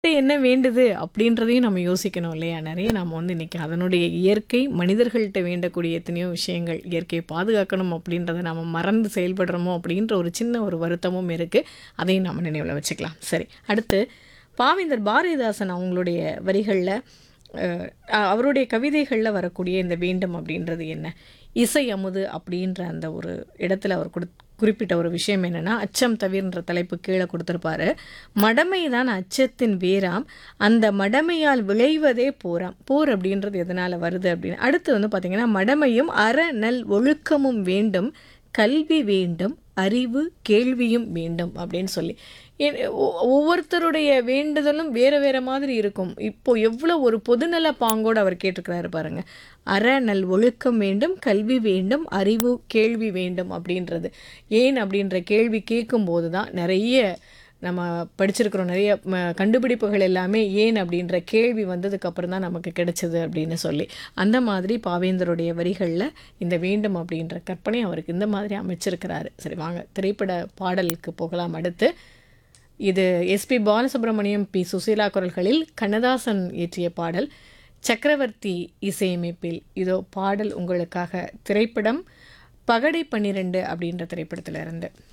என்ன வேண்டுது அப்படின்றதையும் நம்ம யோசிக்கணும் இல்லையா நிறைய நம்ம வந்து இன்னைக்கு அதனுடைய இயற்கை மனிதர்கள்ட்ட வேண்டக்கூடிய எத்தனையோ விஷயங்கள் இயற்கையை பாதுகாக்கணும் அப்படின்றத நம்ம மறந்து செயல்படுறோமோ அப்படின்ற ஒரு சின்ன ஒரு வருத்தமும் இருக்குது அதையும் நம்ம நினைவில் வச்சுக்கலாம் சரி அடுத்து பாவேந்தர் பாரதிதாசன் அவங்களுடைய வரிகளில் அஹ், அவருடைய கவிதைகளில் வரக்கூடிய இந்த வேண்டும் அப்படின்றது என்ன இசை அமுது அப்படின்ற அந்த ஒரு இடத்துல அவர் கொடு குறிப்பிட்ட ஒரு விஷயம் என்னன்னா அச்சம் தவிர்ன்ற தலைப்பு கீழே கொடுத்துருப்பாரு மடமை தான் அச்சத்தின் வேராம் அந்த மடமையால் விளைவதே போராம் போர் அப்படின்றது எதனால் வருது அப்படின்னு அடுத்து வந்து பார்த்திங்கன்னா மடமையும் அற நல் ஒழுக்கமும் வேண்டும் கல்வி வேண்டும் அறிவு கேள்வியும் வேண்டும் அப்படின்னு சொல்லி ஏன் ஒ- ஒவ்வொருத்தருடைய வேண்டுதலும் வேறு வேறு மாதிரி இருக்கும் இப்போ எவ்வளோ ஒரு பொதுநல பாங்கோடு அவர் கேட்டிருக்கிறாரு பாருங்க அற நல் ஒழுக்கம் வேண்டும் கல்வி வேண்டும் அறிவு கேள்வி வேண்டும் அப்படின்றது ஏன் அப்படின்ற கேள்வி கேட்கும்போது தான் நிறைய நம்ம படிச்சிருக்கிறோம் நிறைய ம, கண்டுபிடிப்புகள் எல்லாமே ஏன் அப்படின்ற கேள்வி வந்ததுக்கு அப்புறம் தான் நமக்கு கிடைச்சது அப்படின்னு சொல்லி அந்த மாதிரி பாவேந்தருடைய வரிகளில் இந்த வேண்டும் அப்படின்ற கற்பனை அவருக்கு இந்த மாதிரி அமைச்சிருக்கிறாரு சரி வாங்க திரைப்பட பாடலுக்கு போகலாம் அடுத்து இது எஸ்பி பாலசுப்ரமணியம் பி சுசீலா குரல்களில் கண்ணதாசன் இயற்றிய பாடல் சக்கரவர்த்தி இசையமைப்பில் இதோ பாடல் உங்களுக்காக திரைப்படம் பகடை பன்னிரெண்டு அப்படின்ற திரைப்படத்துல இருந்து